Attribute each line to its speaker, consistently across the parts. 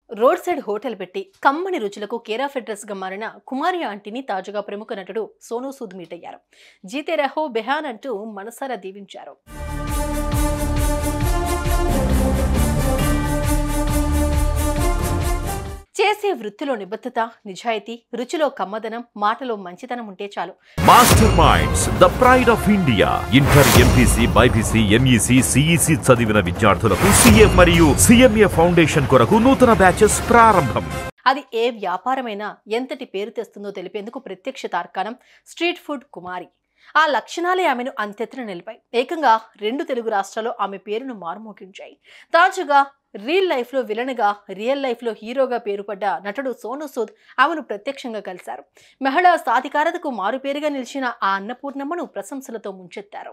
Speaker 1: Road side hotel పెట్టి కమ్మని రుచులకు care of address గా మారిన కుమారి ఆంటీని తాజాగా ప్రముఖ నటుడు సోనూ సూద్ మీట్ అయ్యారు జీతే రహో బెహాన్ అంటూ మనసారా దీవించారు చేసే వృత్తిలో నిబద్ధత నిజాయితీ రుచిలో కమ్మదనం మాటలో మంచితనం ఉంటే చాలు
Speaker 2: master minds the pride of India inter MPC BiPC MEC CEC చదివిన విద్యార్థులకు సీఏ మరియు సిఎంఏ ఫౌండేషన్ కొరకు నూతన బ్యాచెస్ ప్రారంభం
Speaker 1: అది ఏ వ్యాపారమైనా ఎంతటి పేరు తెస్తుందో తెలిపేందుకు ప్రత్యక్ష తార్కాణం స్ట్రీట్ ఫుడ్ కుమారి ఆ లక్షణాలే ఆమెను అంతెత్తున నిలిపాయి ఏకంగా రెండు తెలుగు రాష్ట్రాల్లో ఆమె పేరును మారుమోగించాయి తాజాగా రియల్ లైఫ్లో విలన్గా రియల్ లైఫ్లో హీరోగా పేరుపడ్డ నటుడు సోను సూద్ ఆమెను ప్రత్యక్షంగా కలిశారు మహిళా సాధికారతకు మారుపేరుగా నిలిచిన ఆ అన్నపూర్ణమ్మను ప్రశంసలతో ముంచెత్తారు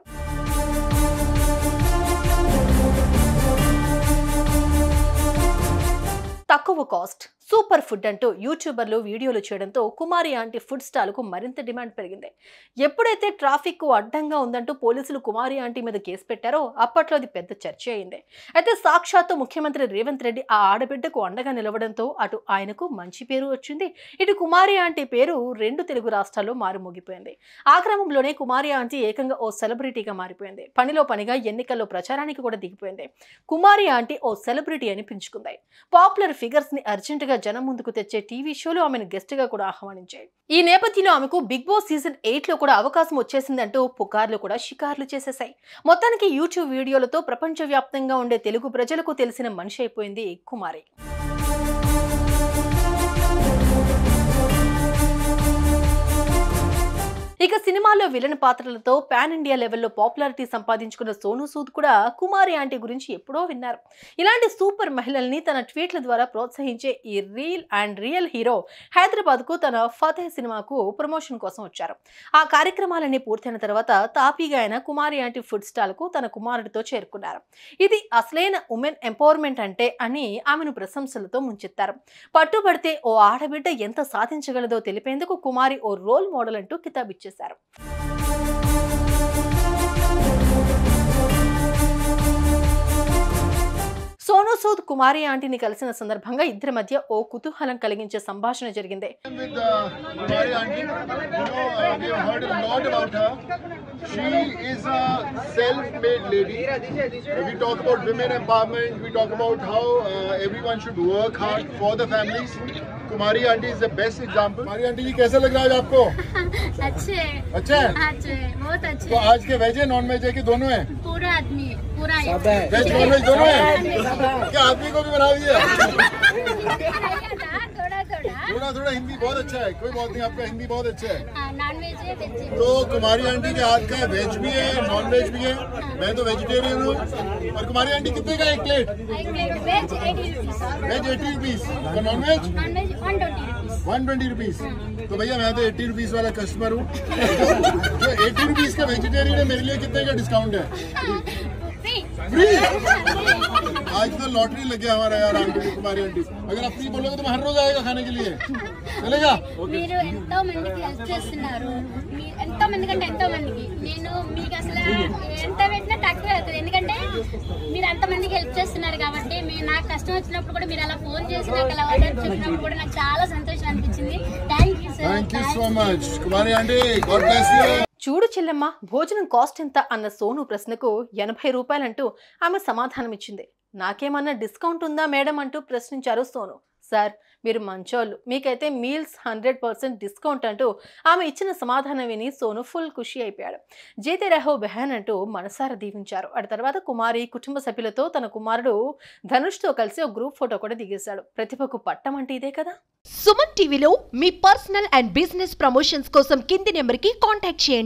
Speaker 1: తక్కువ కాస్ట్ సూపర్ ఫుడ్ అంటూ యూట్యూబర్లు వీడియోలు చేయడంతో కుమారి ఆంటీ ఫుడ్ స్టాల్కు మరింత డిమాండ్ పెరిగింది ఎప్పుడైతే ట్రాఫిక్ అడ్డంగా ఉందంటూ పోలీసులు కుమారి ఆంటీ మీద కేసు పెట్టారో అప్పట్లో అది పెద్ద చర్చ అయింది అయితే సాక్షాత్తు ముఖ్యమంత్రి రేవంత్ రెడ్డి ఆ ఆడబిడ్డకు అండగా నిలవడంతో అటు ఆయనకు మంచి పేరు వచ్చింది ఇటు కుమారి ఆంటీ పేరు రెండు తెలుగు రాష్ట్రాల్లో మారుమోగిపోయింది ఆ క్రమంలోనే కుమారి ఆంటీ ఏకంగా ఓ సెలబ్రిటీగా మారిపోయింది పనిలో పనిగా ఎన్నికల్లో ప్రచారానికి కూడా దిగిపోయింది కుమారి ఆంటీ ఓ సెలబ్రిటీ అని పెంచుకుంది పాపులర్ ఫిగర్స్ ని అర్జెంటుగా జనం ముందుకు తెచ్చే టీవీ షోలు ఆమెను గెస్ట్ గా కూడా ఆహ్వానించాయి ఈ నేపథ్యంలో ఆమెకు బిగ్ బాస్ సీజన్ ఎయిట్ లో కూడా అవకాశం వచ్చేసిందంటూ పుకార్లు కూడా షికార్లు చేసేశాయి మొత్తానికి యూట్యూబ్ వీడియోలతో ప్రపంచవ్యాప్తంగా ఉండే తెలుగు ప్రజలకు తెలిసిన మనిషి అయిపోయింది కుమారి ఇక సినిమాల్లో విలన్ పాత్రలతో పాన్ ఇండియా లెవెల్లో పాపులారిటీ సంపాదించుకున్న సోను సూద్ కూడా కుమారి ఆంటీ గురించి ఎప్పుడో విన్నారు ఇలాంటి సూపర్ మహిళల్ని తన ట్వీట్ల ద్వారా ప్రోత్సహించే ఈ రీల్ అండ్ రియల్ హీరో హైదరాబాద్కు తన ఫతేహ్ సినిమాకు ప్రమోషన్ కోసం వచ్చారు ఆ కార్యక్రమాలన్నీ పూర్తయిన తర్వాత తాపీగా ఆయన కుమారి ఆంటీ ఫుడ్ స్టాల్కు తన కుమారుడితో చేరుకున్నారు ఇది అసలైన ఉమెన్ ఎంపవర్మెంట్ అంటే అని ఆమెను ప్రశంసలతో ముంచెత్తారు పట్టుబడితే ఓ ఆడబిడ్డ ఎంత సాధించగలదో తెలిపేందుకు కుమారి ఓ రోల్ మోడల్ అంటూ కితాబిచ్చేశారు సోను సూద్ కుమారి ఆంటీని కలిసిన సందర్భంగా ఇద్దరి మధ్య ఓ కుతూహలం కలిగించే సంభాషణ జరిగింది
Speaker 3: with uh, Kumari aunty. You know, uh, we have heard a lot about her. She is a self-made lady. We talk about women empowerment. We talk about how uh, everyone should work hard for the families. Kumari aunty is the best example. Kumari aunty जी कैसा लग रहा है आज आपको
Speaker 4: अच्छे हैं।
Speaker 3: अच्छा है
Speaker 4: अच्छे हैं, बहुत अच्छे
Speaker 3: तो
Speaker 4: हैं।
Speaker 3: आज के वेज है नॉन वेज है कि दोनों है
Speaker 4: पूरा आदमी है, पूरा है।
Speaker 3: वेज नॉन वेज दोनों है क्या आदमी को भी बना दिया
Speaker 4: थोड़ा थोड़ा
Speaker 3: थोड़ा थोड़ा हिंदी बहुत अच्छा है कोई बात नहीं आपका हिंदी बहुत अच्छा है
Speaker 4: नॉन वेज है वेज है
Speaker 3: तो कुमारी आंटी के हाथ का वेज भी है नॉन वेज भी है मैं तो वेजिटेरियन हूँ और कुमारी आंटी कितने का एक प्लेट
Speaker 4: एक plate veg eighty rupees
Speaker 3: veg eighty rupees और non veg
Speaker 4: non veg one twenty rupees
Speaker 3: one twenty rupees तो भैया मैं तो एट्टी रुपीज वाला कस्टमर हूँ जो एट्टी रुपीज का वेजिटेरियन है मेरे लिए कितने का डिस्काउंट है
Speaker 4: फ्री
Speaker 3: फ्री आज तो लॉटरी लग गया हमारा यार आंटी कुमारी आंटी अगर आप फ्री बोलोगे तो मैं हर रोज आएगा खाने के लिए चलेगा
Speaker 4: మీరు ఎంతో మందికి హెల్ప్ చేస్తున్నారు మీ- ఎంతో మంది కంటే ఎంతో మందికి నేను మీకు అసలు ఎంత పెట్టినా తక్కువ అవుతుంది ఎందుకంటే మీరు అంత మందికి హెల్ప్ చేస్తున్నారు కాబట్టి మీరు నాకు కష్టం వచ్చినప్పుడు కూడా మీరు అలా ఫోన్ చేసి నాకు అలా ఆర్డర్ చెప్పినప్పుడు కూడా నాకు చాలా సంతోషం అనిపించింది thank you sir
Speaker 3: thank you so much Kumari aunty God bless you
Speaker 1: చూడు చెల్లెమ్మ భోజనం కాస్ట్ ఎంత అన్న సోను ప్రశ్నకు ఎనభై రూపాయలంటూ ఆమె సమాధానమిచ్చింది నాకేమన్నా డిస్కౌంట్ ఉందా మేడం అంటూ ప్రశ్నించారు సోను సార్ మీరు మంచోళ్ళు మీకైతే మీల్స్ హండ్రెడ్ పర్సెంట్ డిస్కౌంట్ అంటూ ఆమె ఇచ్చిన సమాధానం విని సోను ఫుల్ ఖుషి అయిపోయాడు జేతే రహో బెహన్ అంటూ మనసారా దీవించారు ఆ తర్వాత కుమారి కుటుంబ సభ్యులతో తన కుమారుడు ధనుష్తో కలిసి ఒక గ్రూప్ ఫోటో కూడా దిగేశాడు ప్రతిభకు పట్టం అంటే ఇదే కదా
Speaker 5: సుమన్ టీవీలో మీ పర్సనల్ అండ్ బిజినెస్ ప్రమోషన్స్ కోసం కింది నెంబర్కి కాంటాక్ట్ చేయండి